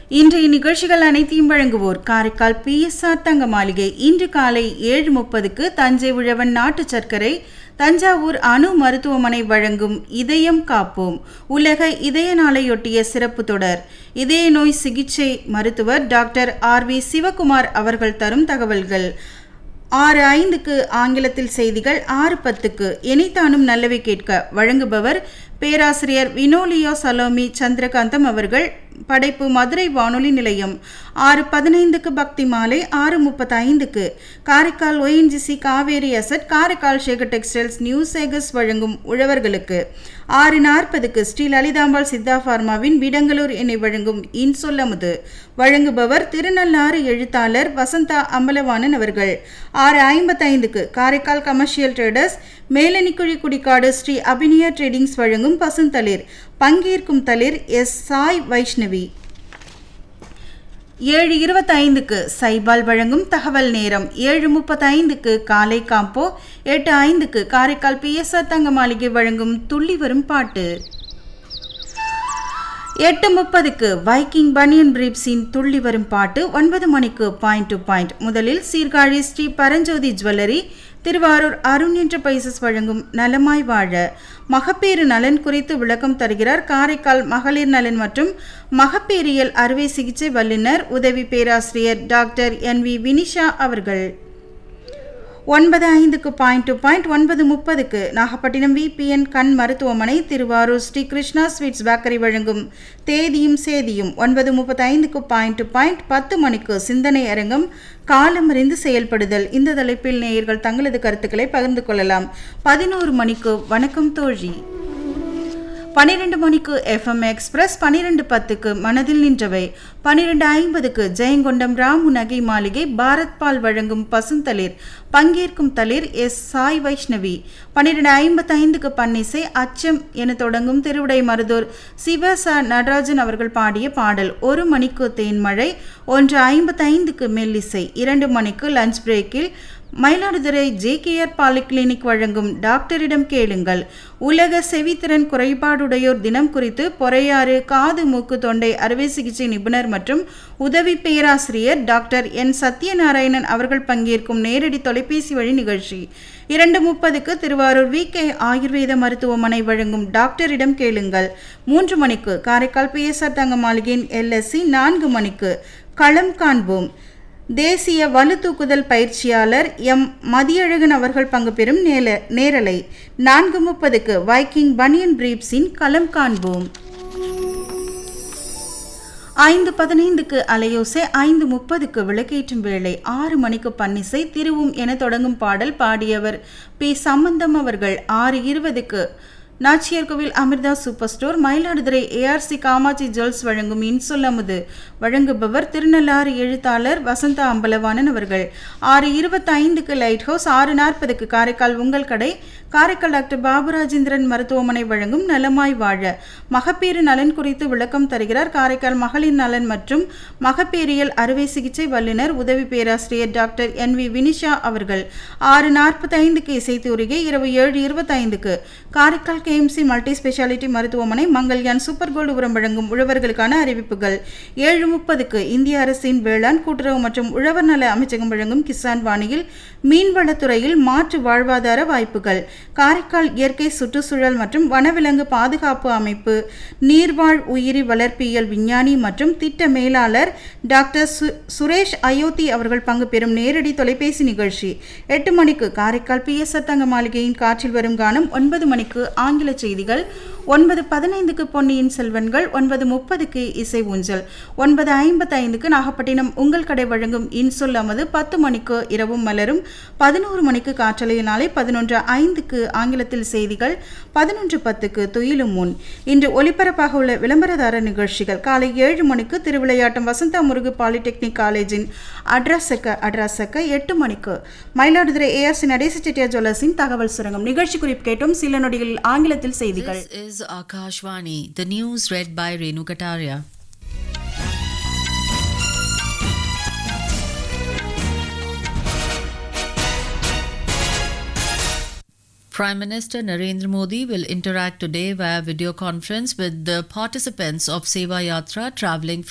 இன்றைய நிகழ்ச்சிகள் அனைத்தையும் வழங்குவோர் காரைக்கால் பிஎஸ்ஆர் தங்க மாளிகை இன்று காலை ஏழு முப்பதுக்கு தஞ்சை உழவன் நாட்டு சர்க்கரை தஞ்சாவூர் அணு மருத்துவமனை வழங்கும் இதயம் காப்போம் உலக இதய நாளையொட்டிய சிறப்பு தொடர் இதய நோய் சிகிச்சை மருத்துவர் டாக்டர் ஆர் வி சிவகுமார் அவர்கள் தரும் தகவல்கள் ஆறு ஐந்துக்கு ஆங்கிலத்தில் செய்திகள் ஆறு பத்துக்கு இணைத்தானும் நல்லவை கேட்க வழங்குபவர் பேராசிரியர் வினோலியோ சலோமி சந்திரகாந்தம் அவர்கள் படைப்பு மதுரை வானொலி நிலையம் ஆறு பதினைந்துக்கு பக்தி மாலை ஆறு முப்பத்தைந்துக்கு Karaikal ONGC Cauvery asset Karaikal Sekar textiles new Sekars வழங்கும் உழவர்களுக்கு ஆறு நாற்பதுக்கு ஸ்ரீ லலிதாம்பாள் சித்தா ஃபார்மாவின் விடங்களூர் எண்ணெய் வழங்கும் இன்சொல்லமுது வழங்குபவர் திருநள்ளாறு எழுத்தாளர் வசந்தா அம்பலவாணன் அவர்கள் ஆறு ஐம்பத்தைந்துக்கு Karaikal commercial traders Melanikuzhi Kudikadu Sri Abiniya tradings வழங்கும் பசுந்தளிர் பங்கேற்கும் தளிர் எஸ் சாய் வைஷ்ணவி ஏழு இருபத்தைந்துக்கு சைபால் வழங்கும் தகவல் நேரம் ஏழு முப்பத்தைந்துக்கு காலை காம்போ எட்டு ஐந்துக்கு காரைக்கால் பிஎஸ்ஆர் தங்க மாளிகை வழங்கும் துள்ளி வரும் பாட்டு எட்டு முப்பதுக்கு வைக்கிங் பனியன் பிரீப்ஸின் துள்ளி வரும் பாட்டு ஒன்பது மணிக்கு பாயிண்ட் டு பாயிண்ட் முதலில் சீர்காழி ஸ்ரீ பரஞ்சோதி ஜுவல்லரி திருவாரூர் அருண் என்ற பைசஸ் வழங்கும் நலமாய் வாழ மகப்பேறு நலன் குறித்து விளக்கம் தருகிறார் காரைக்கால் மகளிர் நலன் மற்றும் மகப்பேறியல் அறுவை சிகிச்சை வல்லுநர் உதவி பேராசிரியர் டாக்டர் என் வி வினிஷா அவர்கள் ஒன்பது ஐந்துக்கு பாயிண்ட் டு பாயிண்ட் ஒன்பது முப்பதுக்கு நாகப்பட்டினம் விபிஎன் கண் மருத்துவமனை திருவாரூர் ஸ்ரீ கிருஷ்ணா ஸ்வீட்ஸ் பேக்கரி வழங்கும் தேதியும் சேதியும் ஒன்பது முப்பத்தைந்துக்கு பாயிண்ட் டு பாயிண்ட் பத்து மணிக்கு சிந்தனை அரங்கம் காலமறிந்து செயல்படுதல் இந்த தலைப்பில் நேயர்கள் தங்களது கருத்துக்களை பகிர்ந்து கொள்ளலாம் பதினோரு மணிக்கு வணக்கம் தோழி பனிரெண்டு மணிக்கு எஃப்எம் எக்ஸ்பிரஸ் பனிரெண்டு பத்துக்கு மனதில் நின்றவை பனிரெண்டு ஐம்பதுக்கு ஜெயங்கொண்டம் ராமு நகை மாளிகை பாரத் பால் வழங்கும் பசுந்தளிர் பங்கேற்கும் தளிர் எஸ் சாய் வைஷ்ணவி பன்னிரெண்டு ஐம்பத்தைந்துக்கு பன்னிசை அச்சம் என தொடங்கும் திருவிடை மருதூர் சிவச நடராஜன் அவர்கள் பாடிய பாடல் ஒரு மணிக்கு தேன்மழை ஒன்று ஐம்பத்தைந்துக்கு மெல்லிசை இரண்டு மணிக்கு லஞ்ச் பிரேக்கில் மயிலாடுதுறை ஜேகேஆர் பாலிகிளினிக் வழங்கும் டாக்டரிடம் கேளுங்கள் உலக செவித்திறன் குறைபாடுடையோர் தினம் குறித்து பொறையாறு காது மூக்கு தொண்டை அறுவை சிகிச்சை நிபுணர் மற்றும் உதவி பேராசிரியர் டாக்டர் என் சத்யநாராயணன் அவர்கள் பங்கேற்கும் நேரடி தொலைபேசி வழி நிகழ்ச்சி இரண்டு முப்பதுக்கு திருவாரூர் வி கே ஆயுர்வேத மருத்துவமனை வழங்கும் டாக்டரிடம் கேளுங்கள் மூன்று மணிக்கு காரைக்கால் பிஎஸ்ஆர் தங்க மாளிகையின் எல்எஸ்சி நான்கு மணிக்கு களம் காண்போம் தேசிய வலு தூக்குதல் பயிற்சியாளர் எம் மதியழகன் அவர்கள் பங்கு பெறும் நேல நேரலை நான்கு முப்பதுக்கு வைக்கிங் பனியன் பிரீப்ஸின் களம் காண்போம் ஐந்து பதினைந்துக்கு அலையோசை ஐந்து முப்பதுக்கு விளக்கேற்றும் வேளை ஆறு மணிக்கு பன்னிசை திருவும் என தொடங்கும் பாடல் பாடியவர் பி சம்பந்தம் அவர்கள் ஆறு இருபதுக்கு Nachiyar Koil Amirtha super store Mayiladuthurai ARC Kamatchi jewels வழங்கும் இன்சொல்லமுது வழங்குபவர் திருநள்ளாறு எழுத்தாளர் வசந்தா அம்பலவாணன் அவர்கள் ஆறு இருபத்தைந்துக்கு லைட் ஹவுஸ் ஆறு நாற்பதுக்கு காரைக்கால் உங்கள் கடை காரைக்கால் டாக்டர் பாபுராஜேந்திரன் மருத்துவமனை வழங்கும் நலமாய் வாழ மகப்பேறு நலன் குறித்து விளக்கம் தருகிறார் காரைக்கால் மகளிர் நலன் மற்றும் மகப்பேறியல் அறுவை சிகிச்சை வல்லுநர் உதவி பேராசிரியர் டாக்டர் என் வி வினிஷா அவர்கள் ஆறு நாற்பத்தைந்துக்கு இசைத்தூரிகை இரவு ஏழு இருபத்தைந்துக்கு காரைக்கால் கேஎம்சி மல்டி ஸ்பெஷாலிட்டி மருத்துவமனை மங்கல்யான் சூப்பர் கோல்டு உரம் வழங்கும் உழவர்களுக்கான அறிவிப்புகள் ஏழு முப்பதுக்கு இந்திய அரசின் வேளாண் கூட்டுறவு மற்றும் உழவர் நல அமைச்சகம் வழங்கும் கிசான் வாணியில் மீன்வளத்துறையில் மாற்று வாழ்வாதார வாய்ப்புகள் காரைக்கால் இயற்கை சுற்றுச்சூழல் மற்றும் வனவிலங்கு பாதுகாப்பு அமைப்பு நீர்வாழ் உயிரி வளர்ப்பியல் விஞ்ஞானி மற்றும் திட்ட மேலாளர் டாக்டர் சு சுரேஷ் அயோத்தி அவர்கள் பங்கு பெறும் நேரடி தொலைபேசி நிகழ்ச்சி எட்டு மணிக்கு காரைக்கால் பிஎஸ்ஆர் தங்க மாளிகையின் காற்றில் வரும் கானம் ஒன்பது மணிக்கு ஆங்கில செய்திகள் ஒன்பது பதினைந்துக்கு பொன்னியின் செல்வன்கள் ஒன்பது முப்பதுக்கு இசை ஊஞ்சல் ஒன்பது ஐம்பத்தைந்துக்கு நாகப்பட்டினம் உங்கள் கடை வழங்கும் இன்சொல் அமது பத்து மணிக்கு இரவும் மலரும் பதினோரு மணிக்கு காற்றலைய நாளை பதினொன்று ஐந்துக்கு ஆங்கிலத்தில் செய்திகள் பதினொன்று பத்துக்கு துயிலும் முன் இன்று ஒலிபரப்பாக உள்ள விளம்பரதார நிகழ்ச்சிகள் காலை ஏழு மணிக்கு திருவிளையாட்டம் வசந்தா முருகு பாலிடெக்னிக் காலேஜின் அட்ராசக்க அட்ராசக்க எட்டு மணிக்கு மயிலாடுதுறை ஏஆர்சி நடேச செட்டியார் ஜுவல்லர்ஸின் தகவல் சுரங்கம் நிகழ்ச்சி குறிப்பு கேட்டும் சில நொடிகளில் ஆங்கிலத்தில் செய்திகள் This is Akashvani, the news read by Renu Kataria. Prime Minister Narendra Modi will interact today via video conference with the participants of Seva Yatra traveling